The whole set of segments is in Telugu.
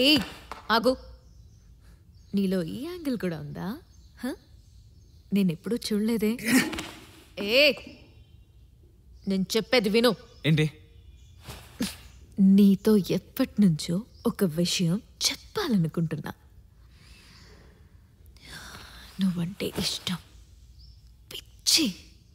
ఏ ఆగు నీలో ఈ యాంగిల్ కూడా ఉందా హ? నేనెప్పుడూ చూడలేదే ఏ నేను చెప్పేది విను ఏంటి నీతో ఎప్పటి నుంచో ఒక విషయం చెప్పాలనుకుంటున్నా నువ్వంటే ఇష్టం పిచ్చి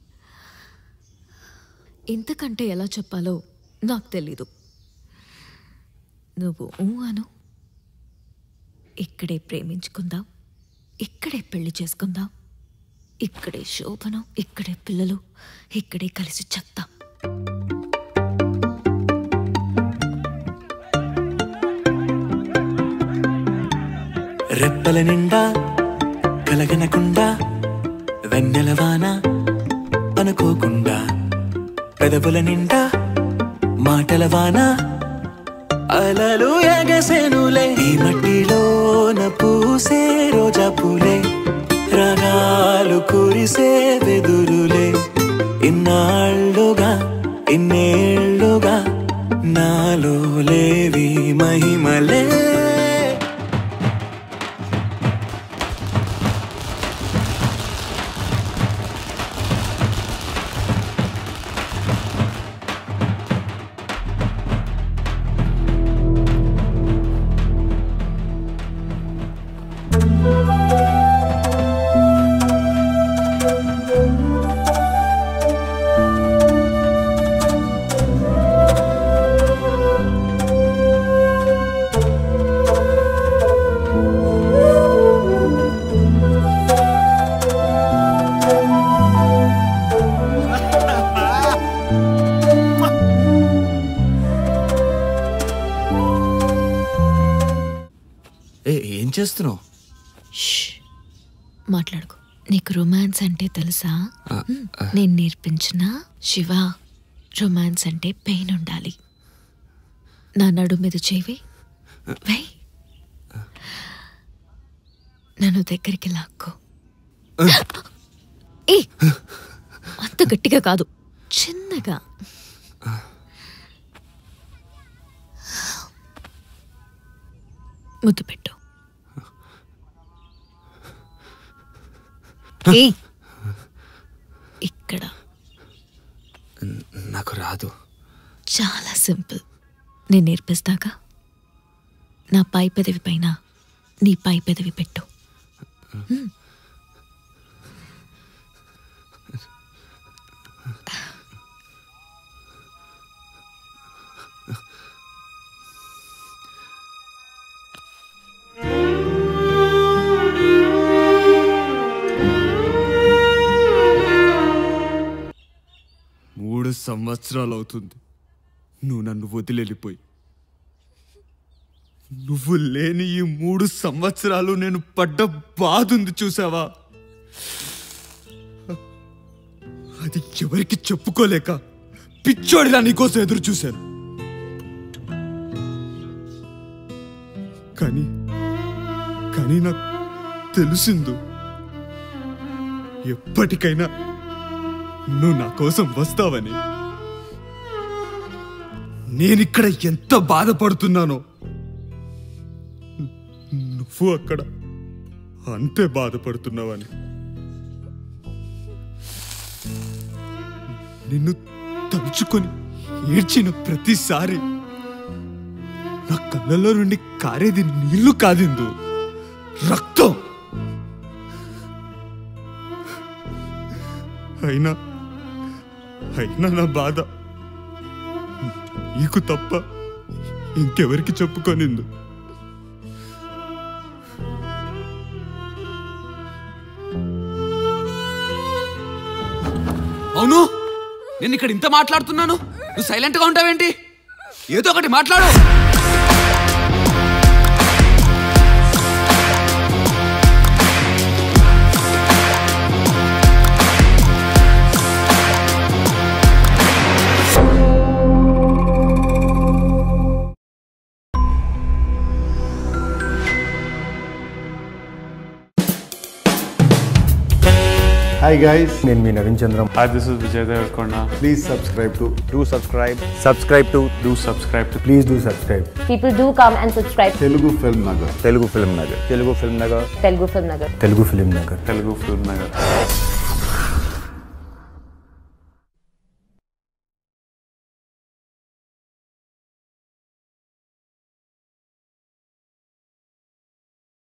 ఇంతకంటే ఎలా చెప్పాలో నాకు తెలీదు నువ్వు ఊ అను ఇక్కడే ప్రేమించుకుందాం ఇక్కడే పెళ్లి చేసుకుందాం ఇక్కడే శోభనం ఇక్కడే పిల్లలు ఇక్కడే కలిసి చెప్తాం రెప్పల నిండా కలగనకుండా వెన్నెలవాన అనుకోకుండా పెదవుల నిండా మాటల వాన అలలు ఎగసెనులే ఈ మట్టిలోన పూసే రోజా పూలే రాగాలు కురిసే వెదురులే ఇన్నాళ్ళుగా ఇన్నేళ్ళుగా నాలో లేవి మహిమలే ఏ ఏం చేస్తున్నావు ష్. మాట్లాడుకో నీకు రొమాన్స్ అంటే తెలుసా మ్, నేను నేర్పించిన శివ రొమాన్స్ అంటే పెయిన్ ఉండాలి నా నడు మీద చేవి వై నన్ను దగ్గరికి లాక్కో ఏ అంత గట్టిగా కాదు చిన్నగా ముద్దు పెట్టు ఏయ్ ఇక్కడ నాకు రాదు చాలా సింపుల్ నేను నేర్పిస్తాగా నా పై పెదవి పైన నీ పై పెదవి పెట్టు మ్మ్. మూడు సంవత్సరాలు అవుతుంది నువ్వు నన్ను వదిలేలిపోయి నువ్వు లేని ఈ మూడు సంవత్సరాలు నేను పడ్డ బాధ ఉంది చూసావా అది ఎవరికి చెప్పుకోలేక పిచ్చోడిలా నీకోసం ఎదురు చూశాను కానీ కానీ నాకు తెలిసిందు ఎప్పటికైనా నువ్వు నా కోసం వస్తావని నేనిక్కడ ఎంత బాధపడుతున్నానో నువ్వు అక్కడ అంతే బాధపడుతున్నావని నిన్ను తలుచుకొని ఏడ్చిన ప్రతిసారి నా కళ్ళలో నుండి కారేది నీళ్లు కాదిందు రక్తం అయినా అయినా నా బాధ నీకు తప్ప ఇంకెవరికి చెప్పుకోనిందు అవును నేను ఇక్కడ ఇంత మాట్లాడుతున్నాను నువ్వు సైలెంట్ గా ఉంటావేంటి ఏదో ఒకటి మాట్లాడు హాయ్ గైస్ నేను మీ Naveen Chandram Hi, this is Vijay Devarkonda. Please subscribe to do subscribe subscribe to Do subscribe to please do subscribe People do come and subscribe to Telugu film Nagar Telugu film Nagar Telugu film Nagar Telugu Film Nagar. Telugu film Nagar Telugu Film Nagar.